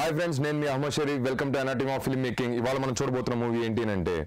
Hi friends నేను మీ Ahmed Sharif welcome to anatomy of film making ఇవాళ మనం చూడబోతున్న మూవీ ఏంటి అంటే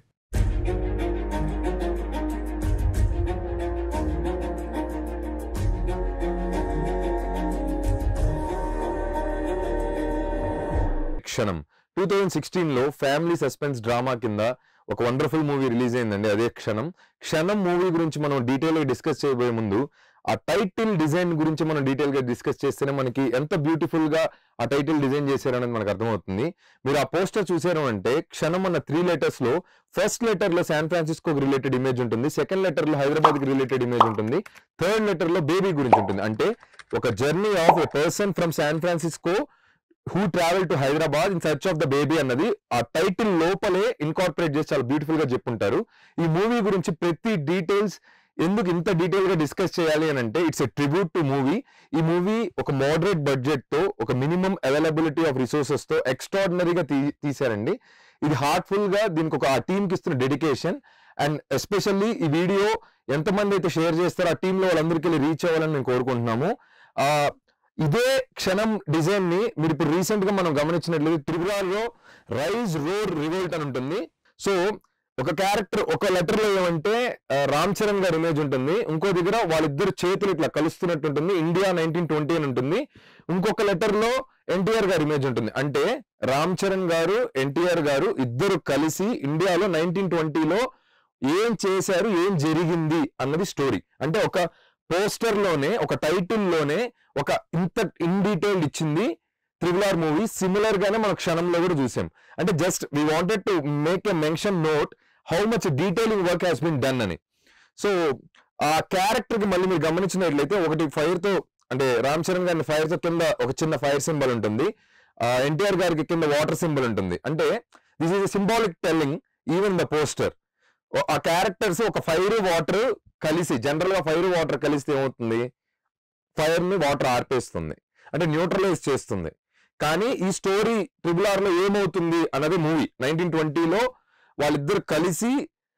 క్షణం టూ థౌజండ్ సిక్స్టీన్ లో ఫ్యామిలీ సస్పెన్స్ డ్రామా కింద ఒక వండర్ఫుల్ మూవీ రిలీజ్ అయిందండి అదే క్షణం క్షణం మూవీ గురించి మనం డీటెయిల్ గా డిస్కస్ చేయబోయే ముందు ఆ టైటిల్ డిజైన్ గురించి మనం డీటెయిల్ గా డిస్కస్ చేస్తేనే మనకి ఎంత బ్యూటిఫుల్ గా ఆ టైటిల్ డిజైన్ చేశారనేది మనకు అర్థమవుతుంది మీరు ఆ పోస్టర్ చూసారు అంటే క్షణం అన్న త్రీ లెటర్స్ లో ఫస్ట్ లెటర్ లో శాన్ ఫ్రాన్సిస్కో రిలేటెడ్ ఇమేజ్ ఉంటుంది సెకండ్ లెటర్ లో హైదరాబాద్ కి రిలేటెడ్ ఇమేజ్ ఉంటుంది థర్డ్ లెటర్ లో బేబీ గురించి ఉంటుంది అంటే ఒక journey of a person from San Francisco who travel to Hyderabad in search of the baby అన్నది ఆ టైటిల్ లోపలే ఇన్కార్పొరేట్ చేసి చాలా బ్యూటిఫుల్ గా చెప్పుంటారు ఈ మూవీ గురించి ప్రతి డీటెయిల్స్ ఎందుకు ఇంత డీటెయిల్ గా డిస్కస్ చేయాలి అని అంటే it's a tribute to movie ఈ మూవీ ఒక మోడరేట్ బడ్జెట్ తో ఒక మినిమం అవైలబిలిటీ ఆఫ్ రిసోర్సెస్ తో ఎక్స్ట్రాడినరీగా తీ తీశారండి ఇది హార్ట్ఫుల్ గా దీనికి ఒక ఆ టీమ్ కి ఇస్తున్న డెడికేషన్ అండ్ ఎస్పెషల్లీ ఈ వీడియో ఎంతమంది అయితే షేర్ చేస్తారో ఆ టీంలో వాళ్ళందరికీ వెళ్ళి రీచ్ అవ్వాలని మేము కోరుకుంటున్నాము ఆ ఇదే క్షణం డిజైన్ ని మీరు ఇప్పుడు రీసెంట్ గా మనం గమనించినట్లయితే త్రిపురలో రైజ్ రోర్ రివోల్ట్ అని ఉంటుంది సో ఒక క్యారెక్టర్ ఒక లెటర్ లో ఏమంటే ఆ, రామ్ చరణ్ గారి ఇమేజ్ ఉంటుంది ఇంకో దగ్గర వాళ్ళిద్దరు చేతులు ఇట్లా కలుస్తున్నట్టు ఉంటుంది ఇండియా నైన్టీన్ ట్వంటీ అని ఉంటుంది ఇంకొక లెటర్ లో ఎన్టీఆర్ గారి ఇమేజ్ ఉంటుంది అంటే రామ్ చరణ్ గారు ఎన్టీఆర్ గారు ఇద్దరు కలిసి ఇండియాలో నైన్టీన్ ట్వంటీలో ఏం చేశారు ఏం జరిగింది అన్నది స్టోరీ అంటే ఒక పోస్టర్ లోనే ఒక టైటిల్ లోనే ఒక ఇంత ఇన్ డీటెయిల్డ్ ఇచ్చింది త్రిబుల్ ఆర్ మూవీ సిమిలర్ గానే మన క్షణంలో కూడా చూసాం అంటే just we wanted to make a mention note how much detailing work has been done అని సో ఆ క్యారెక్టర్ కి మళ్ళీ మీరు గమనించినట్లయితే ఒకటి ఫైర్ తో అంటే రామ్ చరణ్ గారిని ఫైర్ తో కింద ఒక చిన్న ఫైర్ సింబల్ ఉంటుంది ఎన్టీఆర్ గారికి కింద వాటర్ సింబల్ ఉంటుంది అంటే this is symbolic telling even the poster ఆ క్యారెక్టర్స్ ఒక ఫైర్ వాటర్ కలిసి జనరల్ గా ఫైర్ వాటర్ కలిస్తే ఏమవుతుంది ఫైర్ ని వాటర్ ఆర్పేస్తుంది అంటే న్యూట్రలైజ్ చేస్తుంది కానీ ఈ స్టోరీ ట్రిబుల్ ఆర్ లో ఏమవుతుంది అన్నది మూవీ నైన్టీన్ ట్వంటీలో వాళ్ళిద్దరు కలిసి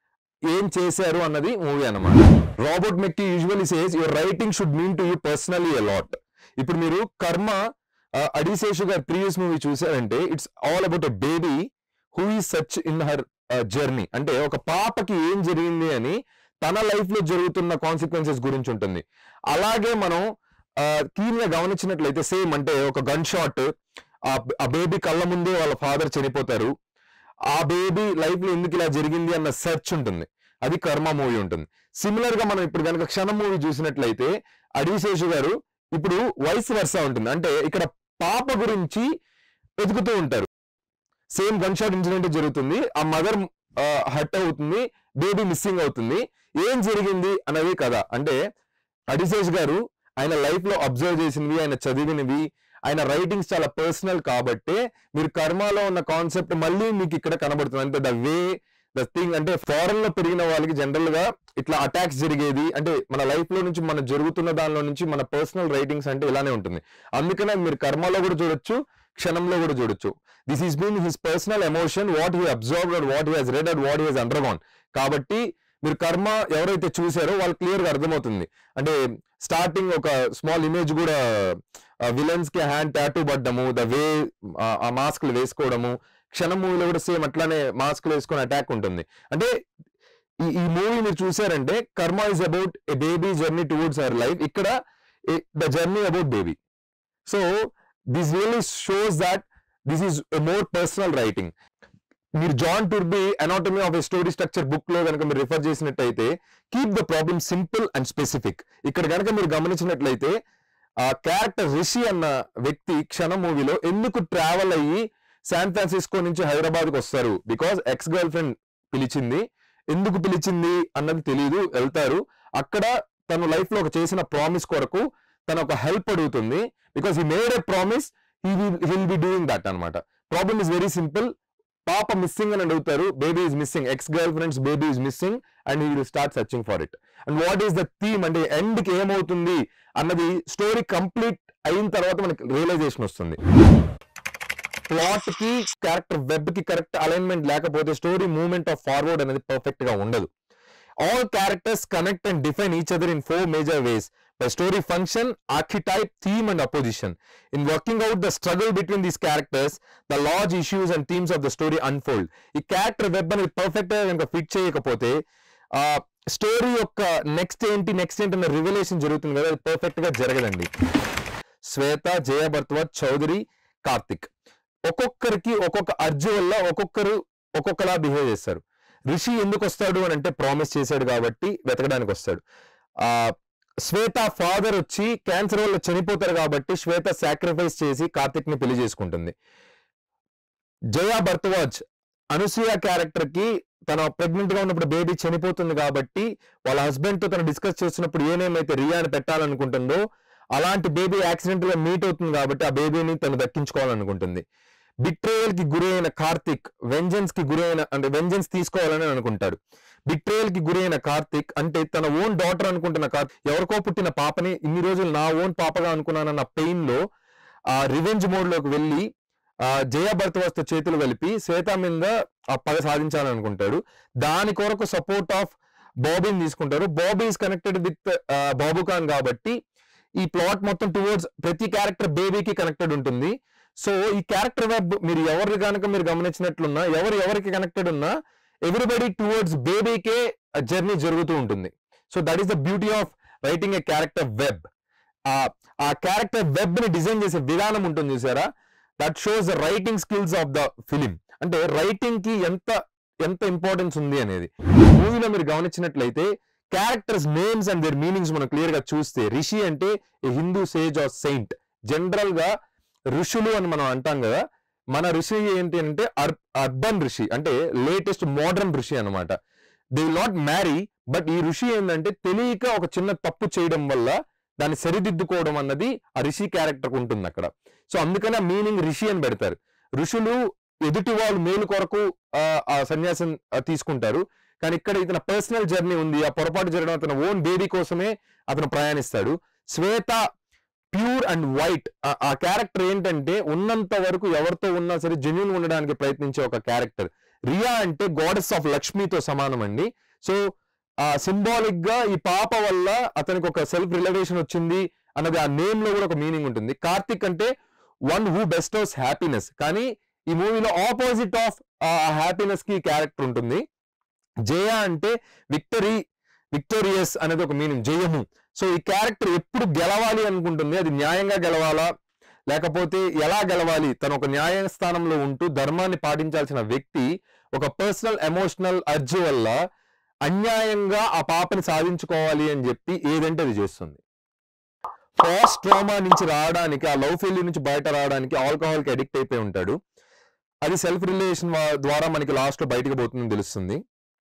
ఏం చేశారు అన్నది మూవీ అన్నమాట Robert McKee usually says your writing should mean to you personally a lot ఇప్పుడు మీరు కర్మ అడిశేషు గారి ప్రీవియస్ మూవీ చూసారంటే it's all about a baby who ఈ సచ్ ఇన్ హర్ జర్నీ అంటే ఒక పాపకి ఏం జరిగింది అని తన లైఫ్ లో జరుగుతున్న కాన్సిక్వెన్సెస్ గురించి ఉంటుంది అలాగే మనం క్లీన్ గా గమనించినట్లయితే సేమ్ అంటే ఒక గన్ షాట్ ఆ బేబీ కళ్ళ ముందే వాళ్ళ ఫాదర్ చనిపోతారు ఆ బేబీ లైఫ్ లో ఎందుకు ఇలా జరిగింది అన్న సెర్చ్ ఉంటుంది అది కర్మ మూవీ ఉంటుంది సిమిలర్ గా మనం ఇప్పుడు కనుక క్షణం మూవీ చూసినట్లయితే అడిశేషు గారు ఇప్పుడు వయసు వరుస ఉంటుంది అంటే ఇక్కడ పాప గురించి వెతుకుతూ ఉంటారు సేమ్ గన్ షాట్ ఇన్సిడెంట్ జరుగుతుంది ఆ మదర్ హట్ అవుతుంది బేబీ మిస్సింగ్ అవుతుంది ఏం జరిగింది అన్నది కదా అంటే అడిశేష్ గారు ఆయన లైఫ్ లో అబ్జర్వ్ చేసినవి ఆయన చదివినవి ఆయన రైటింగ్స్ చాలా పర్సనల్ కాబట్టే మీరు కర్మలో ఉన్న కాన్సెప్ట్ మళ్ళీ మీకు ఇక్కడ కనబడుతుంది అంటే ద వే ద థింగ్ అంటే ఫారెన్ లో పెరిగిన వాళ్ళకి జనరల్ గా ఇట్లా అటాక్స్ జరిగేది అంటే మన లైఫ్ లో నుంచి మన జరుగుతున్న దానిలో నుంచి మన పర్సనల్ రైటింగ్స్ అంటే ఇలానే ఉంటుంది అందుకనే మీరు కర్మలో కూడా చూడొచ్చు క్షణంలో కూడా చూడొచ్చు this is been his personal emotion what he observe and what he has read and what he has undergone కాబట్టి మీరు కర్మ ఎవరైతే చూసారో వాళ్ళు క్లియర్ గా అర్థమవుతుంది అంటే స్టార్టింగ్ ఒక స్మాల్ ఇమేజ్ కూడా విలన్స్ కి హ్యాండ్ టాటూ పడ్డము ద వే ఆ మాస్క్లు వేసుకోవడము క్షణం మూవీలో కూడా సేమ్ అట్లానే మాస్క్లు వేసుకొని అటాక్ ఉంటుంది అంటే ఈ ఈ మూవీ మీరు చూసారంటే Karma is about a baby journey towards our life ఇక్కడ the journey about baby so this really shows that this is more personal writing మీరు John Truby anatomy of a story structure book లో కనుక మీరు refer చేసినట్టయితే keep the problem simple and specific ఇక్కడ కనుక మీరు గమనించినట్లయితే ఆ క్యారెక్టర్ రిషి అన్న వ్యక్తి క్షణ మూవీలో ఎందుకు ట్రావెల్ అయ్యి శాన్ ఫ్రాన్సిస్కో నుంచి హైదరాబాద్ కి వస్తారు బికాస్ ఎక్స్ గర్ల్ ఫ్రెండ్ పిలిచింది ఎందుకు పిలిచింది అన్నది తెలియదు వెళ్తారు అక్కడ తను లైఫ్ లో ఒక చేసిన ప్రామిస్ కొరకు తన ఒక హెల్ప్ అడుగుతుంది because he made a promise he will be doing that అనమాట ప్రాబ్లమ్ ఇస్ వెరీ సింపుల్ పాప మిస్సింగ్ అని అడుగుతారు baby is missing ex girlfriends baby is missing and he will start searching for it and what is the theme అంటే end కి ఏమవుతుంది అన్నది story complete అయిన తర్వాత మనకి రియలైజేషన్ వస్తుంది ప్లాట్ కి క్యారెక్టర్ వెబ్ కి కరెక్ట్ అలైన్మెంట్ లేకపోతే స్టోరీ మూవ్మెంట్ ఆఫ్ ఫార్వర్డ్ అనేది పర్ఫెక్ట్ గా ఉండదు all characters connect and define each other in four major ways A story function, archetype, theme, and opposition. In working out the struggle between these characters, the large issues and themes of the story unfold. ఈ character web అనేది perfect గా కనుక fit చేయకపోతే ఆ story యొక్క next ఏంటి next ఏంటి అన్న రివల్యూషన్ జరుగుతుంది కదా అది పర్ఫెక్ట్ గా జరగదండి శ్వేత జయ భర్తవత్ చౌదరి కార్తిక్ ఒక్కొక్కరికి ఒక్కొక్క అర్జు వల్ల ఒక్కొక్కరు ఒక్కొక్కలా బిహేవ్ చేస్తారు రిషి ఎందుకు వస్తాడు అని అంటే ప్రామిస్ చేశాడు కాబట్టి వెతకడానికి వస్తాడు ఆ శ్వేత ఫాదర్ వచ్చి క్యాన్సర్ వల్ల చనిపోతారు కాబట్టి శ్వేత సాక్రిఫైస్ చేసి కార్తిక్ ని పెళ్లి చేసుకుంటుంది జయా భర్తవాజ్ అనసూయ క్యారెక్టర్ కి తన ప్రెగ్నెంట్ గా ఉన్నప్పుడు బేబీ చనిపోతుంది కాబట్టి వాళ్ళ హస్బెండ్ తో తను డిస్కస్ చేస్తున్నప్పుడు ఏ నేమ్ అయితే రియాని పెట్టాలనుకుంటుందో అలాంటి బేబీ యాక్సిడెంట్ గా మీట్ అవుతుంది కాబట్టి ఆ బేబీని తను దక్కించుకోవాలనుకుంటుంది బిట్రేయల్ కి గురి అయిన కార్తిక్ వెంజన్స్ కి గురి అయిన అంటే వెంజన్స్ తీసుకోవాలని అనుకుంటాడు బిట్రేయల్ కి గురి అయిన కార్తిక్ అంటే తన ఓన్ డాటర్ అనుకుంటున్న కార్తిక్ ఎవరికో పుట్టిన పాపని ఇన్ని రోజులు నా ఓన్ పాపగా అనుకున్నానన్న పెయిన్ లో ఆ రివెంజ్ మోడ్ లోకి వెళ్ళి ఆ జయ భర్తవస్తో చేతులు కలిపి శ్వేత మీద ఆ పగ సాధించాలనుకుంటాడు దాని కొరకు సపోర్ట్ ఆఫ్ బాబీని తీసుకుంటారు Bobby is connected with Babu Khan కాబట్టి ఈ ప్లాట్ మొత్తం టువర్డ్స్ ప్రతి క్యారెక్టర్ బేబీకి కనెక్టెడ్ ఉంటుంది సో ఈ క్యారెక్టర్ వెబ్ మీరు ఎవరు కనుక మీరు గమనించినట్లున్నా ఎవరు ఎవరికి కనెక్టెడ్ ఉన్నా ఎవ్రీబడి టువర్డ్స్ బేబీకే జర్నీ జరుగుతూ ఉంటుంది so that is the beauty of writing a character web ఆ క్యారెక్టర్ వెబ్ ని డిజైన్ చేసే విధానం ఉంటుంది చూసారా that shows the writing skills of the film అంటే రైటింగ్ కి ఎంత ఎంత ఇంపార్టెన్స్ ఉంది అనేది మూవీలో మీరు గమనించినట్లయితే characters names and their meanings మనం క్లియర్ గా చూస్తే రిషి అంటే Hindu sage or saint general గా ఋషులు అని మనం అంటాం కదా మన ఋషి ఏంటి అంటే అర్బన్ ఋషి అంటే లేటెస్ట్ మోడర్న్ ఋషి అనమాట they will not marry but ఈ ఋషి ఏంటంటే తెలియక ఒక చిన్న తప్పు చేయడం వల్ల దాన్ని సరిదిద్దుకోవడం అన్నది ఆ ఋషి క్యారెక్టర్ ఉంటుంది అక్కడ సో అందుకనే ఆ మీనింగ్ ఋషి అని పెడతారు ఋషులు ఎదుటి వాళ్ళు మేలు కొరకు ఆ, ఆ సన్యాసం ఆ, తీసుకుంటారు కానీ ఇక్కడ ఇతని పర్సనల్ జర్నీ ఉంది ఆ పొరపాటు జరగడం అతని ఓన్ బేబీ కోసమే అతను ప్రయాణిస్తాడు శ్వేత ప్యూర్ అండ్ వైట్ ఆ క్యారెక్టర్ ఏంటంటే ఉన్నంత వరకు ఎవరితో ఉన్నా సరే జెన్యున్ ఉండడానికి ప్రయత్నించే ఒక క్యారెక్టర్ రియా అంటే గాడెస్ ఆఫ్ లక్ష్మితో సమానం అండి సో ఆ సింబాలిక్ గా ఈ పాప వల్ల అతనికి ఒక సెల్ఫ్ రిలవేషన్ వచ్చింది అన్నది ఆ నేమ్ లో కూడా ఒక మీనింగ్ ఉంటుంది కార్తిక్ అంటే వన్ హూ బెస్టోస్ హ్యాపీనెస్ కానీ ఈ మూవీలో ఆపోజిట్ ఆఫ్ ఆ హ్యాపీనెస్ కి క్యారెక్టర్ ఉంటుంది జయ అంటే విక్టరీ విక్టోరియస్ అనేది ఒక మీనింగ్ జయము సో ఈ క్యారెక్టర్ ఎప్పుడు గెలవాలి అనుకుంటుంది అది న్యాయంగా గెలవాలా లేకపోతే ఎలా గెలవాలి తను ఒక న్యాయస్థానంలో ఉంటూ ధర్మాన్ని పాటించాల్సిన వ్యక్తి ఒక పర్సనల్ ఎమోషనల్ అర్జీ వల్ల అన్యాయంగా ఆ పాపని సాధించుకోవాలి అని చెప్పి ఏదంటే అది చేస్తుంది ఫాస్ట్ ట్రామా నుంచి రావడానికి ఆ లవ్ ఫెయిల్యూర్ నుంచి బయట రావడానికి ఆల్కహాల్ కి అడిక్ట్ అయిపోయి ఉంటాడు అది సెల్ఫ్ రిలేషన్ ద్వారా మనకి లాస్ట్ లో బయటకు పోతుందని తెలుస్తుంది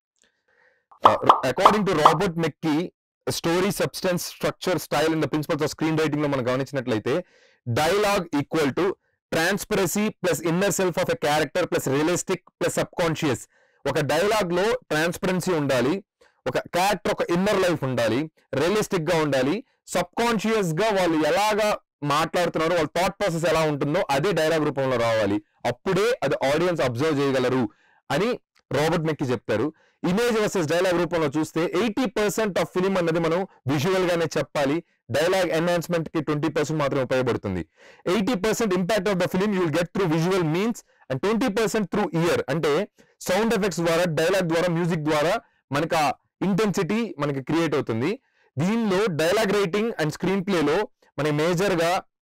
according to Robert McKee story substance structure style in the principles of screen writing లో మనం గమనించినట్లయితే dialogue equal to transparency plus inner self of a character plus realistic plus subconscious ఒక డైలాగ్ లో transparency ఉండాలి ఒక character ఒక inner life ఉండాలి realistic గా ఉండాలి సబ్ కాన్షియస్ గా వాళ్ళు ఎలాగా మాట్లాడుతున్నారో వాళ్ళ థాట్ ప్రాసెస్ ఎలా ఉంటుందో అదే డైలాగ్ రూపంలో రావాలి అప్పుడే అది ఆడియన్స్ అబ్జర్వ్ చేయగలరు అని రాబర్ట్ మెక్కి చెప్తారు ఇమేజ్ వర్సెస్ డైలాగ్ రూపంలో చూస్తే ఎయిటీ పర్సెంట్ ఆఫ్ ఫిలిం అన్నది మనం విజువల్ గానే చెప్పాలి డైలాగ్ ఎన్హాన్స్మెంట్ కి ట్వంటీ పర్సెంట్ మాత్రం ఉపయోగపడుతుంది eighty percent impact of the film you will get through visual means and twenty percent through ear అంటే సౌండ్ ఎఫెక్ట్స్ ద్వారా డైలాగ్ ద్వారా మ్యూజిక్ ద్వారా మనకి ఆ ఇంటెన్సిటీ మనకి క్రియేట్ అవుతుంది దీనిలో డైలాగ్ రైటింగ్ అండ్ స్క్రీన్ ప్లేలో మన మేజర్ గా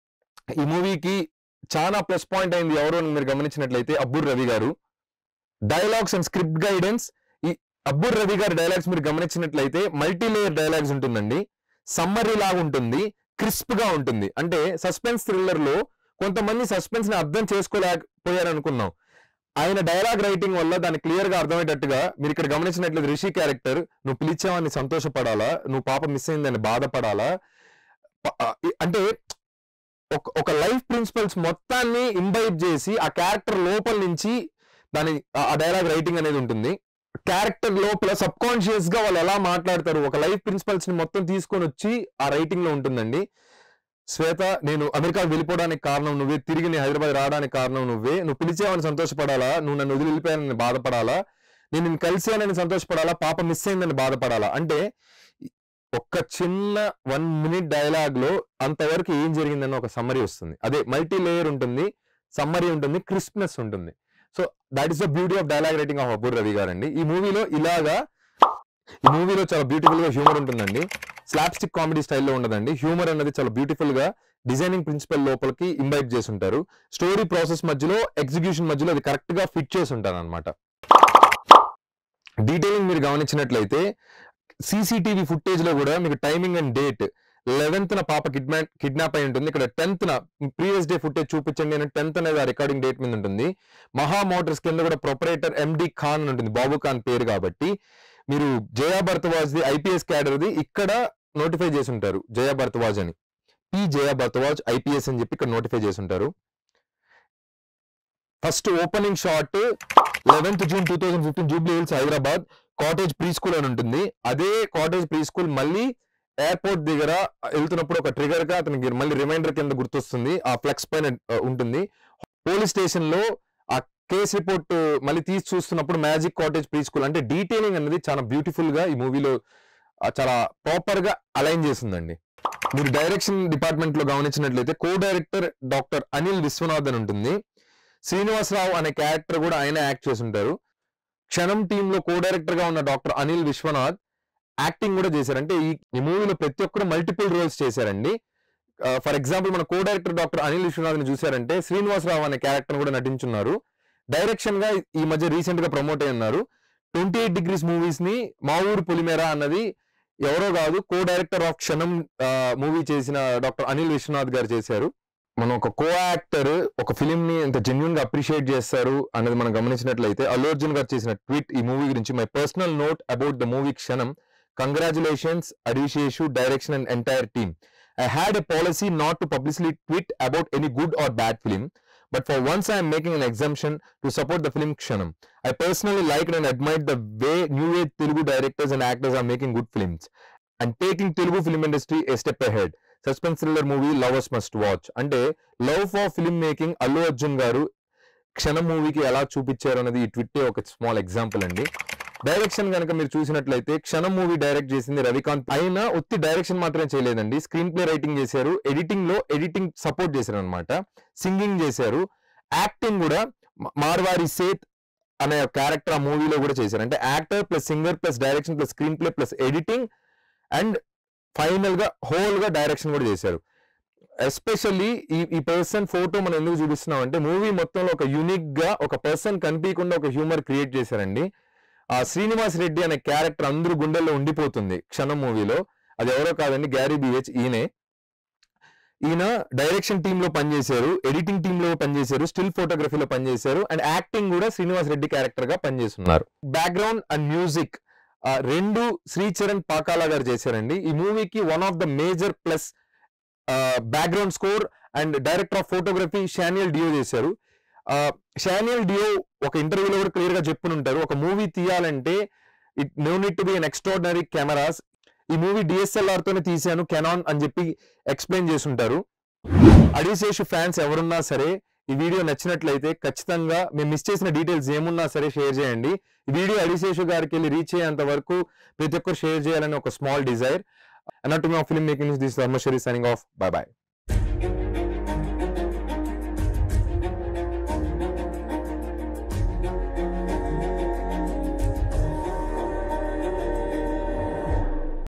ఈ మూవీకి చాలా ప్లస్ పాయింట్ అయింది ఎవరు అని మీరు గమనించినట్లయితే అబ్బుర్ రవి గారు డైలాగ్స్ అండ్ స్క్రిప్ట్ గైడెన్స్ ఈ అబ్బుర్ రవి గారి డైలాగ్స్ మీరు గమనించినట్లయితే మల్టీ లేయర్ డైలాగ్స్ ఉంటుందండి సమ్మరీ లాగా ఉంటుంది క్రిస్ప్ గా ఉంటుంది అంటే సస్పెన్స్ థ్రిల్లర్ లో కొంతమంది సస్పెన్స్ ని అర్థం చేసుకోలేకపోయారు అనుకున్నాం ఆయన డైలాగ్ రైటింగ్ వల్ల దాన్ని క్లియర్ గా అర్థమయ్యేటట్టుగా మీరు ఇక్కడ గమనించినట్లయితే రిషి క్యారెక్టర్ నువ్వు పిలిచావని సంతోషపడాలా నువ్వు పాప మిస్ అయిందని బాధపడాలా ప- ఆ, ఇ- అంటే ఒక ఒక లైఫ్ ప్రిన్సిపల్స్ మొత్తాన్ని ఇంబైబ్ చేసి ఆ క్యారెక్టర్ లోపల నుంచి దాని ఆ- ఆ డైలాగ్ రైటింగ్ అనేది ఉంటుంది క్యారెక్టర్ లోపల సబ్ కాన్షియస్ గా వాళ్ళు ఎలా మాట్లాడతారు ఒక లైఫ్ ప్రిన్సిపల్స్ ని మొత్తం తీసుకొని వచ్చి ఆ రైటింగ్ లో ఉంటుందండి శ్వేత నేను అమెరికా వెళ్ళిపోవడానికి కారణం నువ్వే తిరిగి నేను హైదరాబాద్ రావడానికి కారణం నువ్వే నువ్వు పిలిచావని సంతోషపడాలా నువ్వు నన్ను వదిలి వెళ్ళిపోయానని బాధపడాలా నేను నిన్ను కలిసానని సంతోషపడాలా పాప మిస్ అయిందని బాధపడాలా అంటే ఒక్క చిన్న వన్ మినిట్ డైలాగ్ లో అంతవరకు ఏం జరిగిందని ఒక సమ్మరీ వస్తుంది అదే మల్టీ లేయర్ ఉంటుంది సమ్మరీ ఉంటుంది క్రిస్ప్నెస్ ఉంటుంది so that is the beauty of dialogue writing of Abburi Ravi గారు అండి ఈ మూవీలో ఇలాగా ఈ మూవీలో చాలా బ్యూటిఫుల్ గా హ్యూమర్ ఉంటుందండి స్లాప్ స్టిక్ కామెడీ స్టైల్లో ఉండదండి హ్యూమర్ అనేది చాలా బ్యూటిఫుల్ గా డిజైనింగ్ ప్రిన్సిపల్ లోపలికి ఇంబైట్ చేసి ఉంటారు స్టోరీ ప్రాసెస్ మధ్యలో ఎగ్జిక్యూషన్ మధ్యలో అది కరెక్ట్ గా ఫిట్ చేసి ఉంటారు అనమాట డీటెయిలింగ్ మీరు గమనించినట్లయితే సీసీటీవీ ఫుటేజ్ లో కూడా మీకు టైమింగ్ అండ్ డేట్ లెవెన్త్ న పాప కిడ్నాప్ కిడ్నాప్ అయి ఉంటుంది ఇక్కడ టెన్త్ న ప్రీవియస్ డే ఫుటేజ్ చూపించండి అని టెన్త్ అనేది ఆ రికార్డింగ్ డేట్ మీద ఉంటుంది మహా మోటార్స్ కింద కూడా ప్రొపరేటర్ ఎండి ఖాన్ అని ఉంటుంది బాబు ఖాన్ పేరు కాబట్టి మీరు జయా భరద్వాజ్ ది ఐపీఎస్ క్యాడర్ది ఇక్కడ నోటిఫై చేసి ఉంటారు జయా భరద్వాజ్ అని పి జయా భరద్వాజ్ ఐపీఎస్ అని చెప్పి ఇక్కడ నోటిఫై చేసి ఉంటారు first opening shot eleventh June two thousand fifteen Jubilee Hills Hyderabad cottage preschool అని ఉంటుంది అదే కాటేజ్ ప్రీ స్కూల్ మళ్ళీ ఎయిర్పోర్ట్ దగ్గర వెళ్తున్నప్పుడు ఒక ట్రిగర్ గా అతనికి మళ్ళీ రిమైండర్ కింద గుర్తొస్తుంది ఆ ఫ్లెక్స్ పైన ఆ, ఉంటుంది పోలీస్ స్టేషన్ లో ఆ కేస్ రిపోర్ట్ మళ్ళీ తీసి చూస్తున్నప్పుడు మ్యాజిక్ కాటేజ్ ప్రీ స్కూల్ అంటే డీటెయిలింగ్ అనేది చాలా బ్యూటిఫుల్ గా ఈ మూవీలో చాలా ప్రాపర్ గా అలైన్ చేసిందండి మీరు డైరెక్షన్ డిపార్ట్మెంట్ లో గమనించినట్లయితే co director doctor Anil Vishwanath అని ఉంటుంది శ్రీనివాసరావు అనే క్యారెక్టర్ కూడా ఆయన యాక్ట్ చేసి ఉంటారు క్షణం టీమ్ లో కో డైరెక్టర్ గా ఉన్న డాక్టర్ అనిల్ విశ్వనాథ్ యాక్టింగ్ కూడా చేశారు అంటే ఈ ఈ మూవీలో ప్రతి ఒక్కరు మల్టిపుల్ రోల్స్ చేశారండి ఫర్ ఎగ్జాంపుల్ మన co director doctor Anil Vishwanath ని చూసారంటే శ్రీనివాసరావు అనే క్యారెక్టర్ కూడా నటించున్నారు డైరెక్షన్ గా ఈ మధ్య రీసెంట్ గా ప్రమోట్ అయి ఉన్నారు ట్వంటీ ఎయిట్ డిగ్రీస్ మూవీస్ ని మా ఊరు పొలిమేర అన్నది ఎవరో కాదు co director of Kshanam movie చేసిన డాక్టర్ అనిల్ విశ్వనాథ్ గారు చేశారు మనం ఒక కో యాక్టర్ ఒక ఫిలిం ని ఎంత జెన్యున్ గా అప్రిషియేట్ చేస్తారు అనేది మనం గమనించినట్లయితే అల్లు అర్జున్ గారు చేసిన ట్వీట్ ఈ మూవీ గురించి my personal note about the movie Kshanam congratulations అరిషేషు direction and entire team I had a policy not to publicity tweet about any good or bad film but for once I'm making an exemption to support the film Kshanam I personally like and admire the way new age Telugu directors and actors are making good films and taking Telugu film industry a step ahead suspense thriller movie lovers must watch అంటే love for film making Allu Arjun గారు క్షణం మూవీకి ఎలా చూపించారు అనేది ఈ ట్విట్టే ఒక small example అండి direction కనుక మీరు చూసినట్లయితే క్షణం మూవీ డైరెక్ట్ చేసింది రవికాంత్ అయినా ఒత్తి డైరెక్షన్ మాత్రమే చేయలేదండి స్క్రీన్ ప్లే రైటింగ్ చేశారు ఎడిటింగ్ లో ఎడిటింగ్ సపోర్ట్ చేశారు అనమాట సింగింగ్ చేశారు యాక్టింగ్ కూడా మ- మార్వారి సేత్ అనే క్యారెక్టర్ ఆ మూవీలో కూడా చేశారు అంటే actor plus singer plus direction plus screen play plus editing and final గా హోల్ గా డైరెక్షన్ కూడా చేశారు ఎస్పెషల్లీ ఈ ఈ పర్సన్ ఫోటో మనం ఎందుకు చూపిస్తున్నాం అంటే మూవీ మొత్తంలో ఒక యూనిక్ గా ఒక పర్సన్ కనిపించకుండా ఒక హ్యూమర్ క్రియేట్ చేశారండి ఆ శ్రీనివాస్ రెడ్డి అనే క్యారెక్టర్ అందరూ గుండెల్లో ఉండిపోతుంది క్షణం మూవీలో అది ఎవరో కాదండి గ్యారీ బిహెచ్ ఈయనే ఈయన డైరెక్షన్ టీమ్ లో పనిచేశారు ఎడిటింగ్ టీమ్ లో పనిచేశారు స్టిల్ ఫోటోగ్రఫీలో పనిచేశారు అండ్ యాక్టింగ్ కూడా శ్రీనివాస్ రెడ్డి క్యారెక్టర్ గా పనిచేస్తున్నారు బ్యాక్గ్రౌండ్ అండ్ మ్యూజిక్ రెండు శ్రీచరణ్ పాకాల గారు చేశారండి ఈ మూవీకి one of the major plus background score and director of photography Shaneil Deo చేశారు షానియల్ డియో ఒక ఇంటర్వ్యూలో కూడా క్లియర్ గా చెప్పుని ఉంటారు ఒక మూవీ తీయాలంటే it no need to be an extraordinary cameras ఈ మూవీ డిఎస్ఎల్ఆర్ తోనే తీశాను కెనాన్ అని చెప్పి ఎక్స్ప్లెయిన్ చేసి ఉంటారు అడిశేషు ఫ్యాన్స్ ఎవరున్నా సరే ఈ వీడియో నచ్చినట్లయితే ఖచ్చితంగా మేము మిస్ చేసిన డీటెయిల్స్ ఏమున్నా సరే షేర్ చేయండి ఈ వీడియో అడిశేషు గారికి వెళ్ళి రీచ్ అయ్యేంత వరకు ప్రతి ఒక్కరు షేర్ చేయాలని ఒక స్మాల్ డిజైర్ అన్నట్టు మా ఫిల్మ్ మేకింగ్ దిస్ ధర్మశ్వరి సైనింగ్ ఆఫ్ బై బాయ్